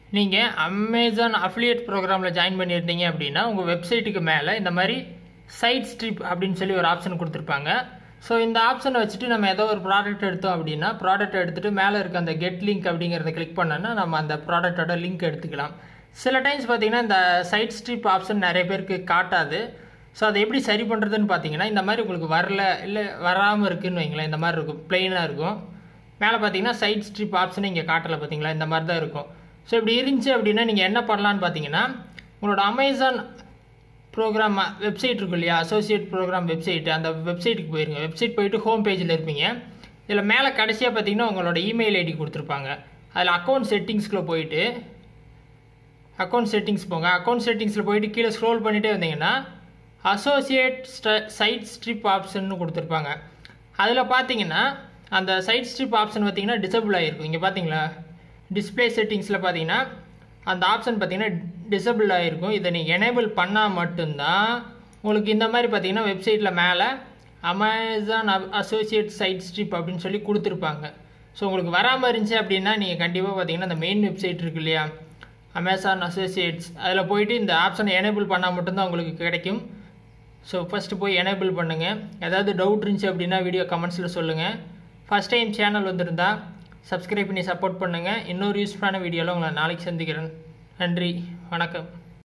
நீங்கள் Amazon affiliate ப்ரோக்ராமில் join பண்ணியிருந்தீங்க அப்படின்னா உங்கள் வெப்சைட்டுக்கு மேலே இந்த மாதிரி சைட் ஸ்ட்ரிப் அப்படின்னு சொல்லி ஒரு ஆப்ஷன் கொடுத்துருப்பாங்க ஸோ இந்த ஆப்ஷனை வச்சுட்டு நம்ம ஏதோ ஒரு ப்ராடக்ட் எடுத்தோம் அப்படின்னா ப்ராடக்ட் எடுத்துகிட்டு மேலே இருக்க அந்த கெட் லிங்க் அப்படிங்கிறத கிளிக் பண்ணோன்னா நம்ம அந்த ப்ராடக்ட்டோட லிங்க் எடுத்துக்கலாம் சில டைம்ஸ் பார்த்தீங்கன்னா இந்த சைட் ஸ்ட்ரிப் ஆப்ஷன் நிறைய பேருக்கு காட்டாது ஸோ அதை எப்படி சரி பண்ணுறதுன்னு பார்த்தீங்கன்னா இந்த மாதிரி உங்களுக்கு வரல இல்லை வராமல் இருக்குன்னு வைங்களேன் இந்த மாதிரி இருக்கும் பிளெயினாக இருக்கும் மேலே பார்த்தீங்கன்னா சைட் ஸ்ட்ரிப் ஆப்ஷன் இங்கே காட்டலை பார்த்தீங்களா இந்த மாதிரி தான் இருக்கும் ஸோ இப்படி இருந்துச்சு அப்படின்னா நீங்கள் என்ன பண்ணலான்னு பார்த்தீங்கன்னா உங்களோட அமேசான் ப்ரோக்ராம் வெப்சைட் இருக்கும் இல்லையா அசோசியேட் ப்ரோக்ராம் வெப்சைட் அந்த வெப்சைட்டுக்கு போயிருங்க வெப்சைட் போயிட்டு ஹோம் பேஜில் இருப்பீங்க இதில் மேலே கடைசியாக பார்த்தீங்கன்னா உங்களோட இமெயில் ஐடி கொடுத்துருப்பாங்க அதில் அக்கௌண்ட் செட்டிங்ஸ்குள்ளே போயிட்டு அக்கௌண்ட் செட்டிங்ஸ் போங்க அக்கௌண்ட் செட்டிங்ஸில் போயிட்டு கீழே ஸ்க்ரோல் பண்ணிகிட்டே வந்தீங்கன்னா அசோசியேட் சைட் ஸ்ட்ரிப் ஆப்ஷன் கொடுத்துருப்பாங்க அதில் பார்த்தீங்கன்னா அந்த சைட் ஸ்ட்ரிப் ஆப்ஷன் பார்த்தீங்கன்னா டிசபிள் ஆகிருக்கும் இங்கே பார்த்தீங்களா டிஸ்பிளே செட்டிங்ஸில் பார்த்தீங்கன்னா அந்த ஆப்ஷன் பார்த்தீங்கன்னா டிசபிள் ஆகிருக்கும் இதை நீங்கள் எனேபிள் பண்ணால் மட்டும்தான் உங்களுக்கு இந்த மாதிரி பார்த்தீங்கன்னா வெப்சைட்டில் மேலே அமேசான் அசோசியேட் சைட் ஸ்ட்ரிப் அப்படின்னு சொல்லி கொடுத்துருப்பாங்க ஸோ உங்களுக்கு வராமல் இருந்துச்சு அப்படின்னா நீங்கள் கண்டிப்பாக பார்த்தீங்கன்னா அந்த மெயின் வெப்சைட் இருக்கு இல்லையா அமேசான் அசோசியேட்ஸ் அதில் போயிட்டு இந்த ஆப்ஷனை எனேபிள் பண்ணால் மட்டும்தான் உங்களுக்கு கிடைக்கும் ஸோ ஃபஸ்ட்டு போய் எனேபிள் பண்ணுங்கள் ஏதாவது டவுட் இருந்துச்சு அப்படின்னா வீடியோ கமெண்ட்ஸில் சொல்லுங்கள் ஃபஸ்ட் டைம் சேனல் வந்திருந்தா சப்ஸ்கிரைப் பண்ணி சப்போர்ட் பண்ணுங்கள் இன்னொரு யூஸ்ஃபுல்லான வீடியோவில் உங்களை நாளைக்கு சந்திக்கிறேன் நன்றி வணக்கம்